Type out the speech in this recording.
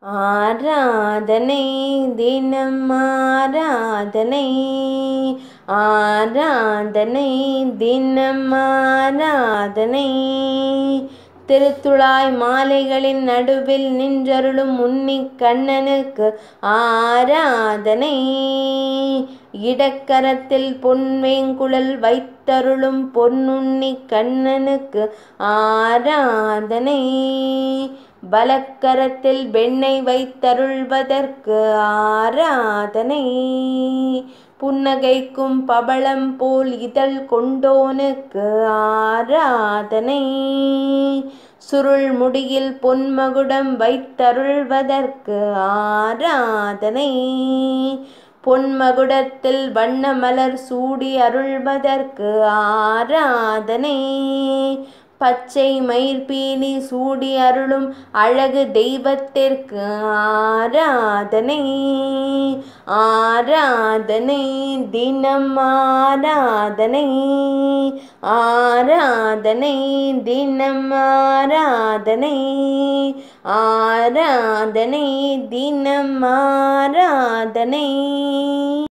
ஆராதனை தினம் ஆராதனை ஆராதனை தினம் ஆராதனை திருத்துழாய் மாலைகளின் நடுவில் நின்றருளும் உன்னிக் கண்ணனுக்கு ஆராதனை இடக்கரத்தில் பொன்வேங்குழல் வைத்தருளும் பொன்னுன்னிக் கண்ணனுக்கு ஆராதனை வலக்கரத்தில் வெண்ணெய் வைத்தருள்வதற்கு ஆராதனை புன்னகைக்கும் பவளம் போல் இதழ் கொண்டோனுக்கு ஆராதனை சுருள் முடியில் பொன்மகுடம் வைத்தருள்வதற்கு ஆராதனை பொன்மகுடத்தில் வண்ண மலர் சூடி அருள்வதற்கு ஆராதனை பச்சை மயிர்பீலி சூடி அருளும் அழகு தெய்வத்திற்கு ஆராதனை ஆராதனை தினம் ஆராதனை ஆராதனை தினம் ஆராதனை ஆராதனை தினம் ஆராதனை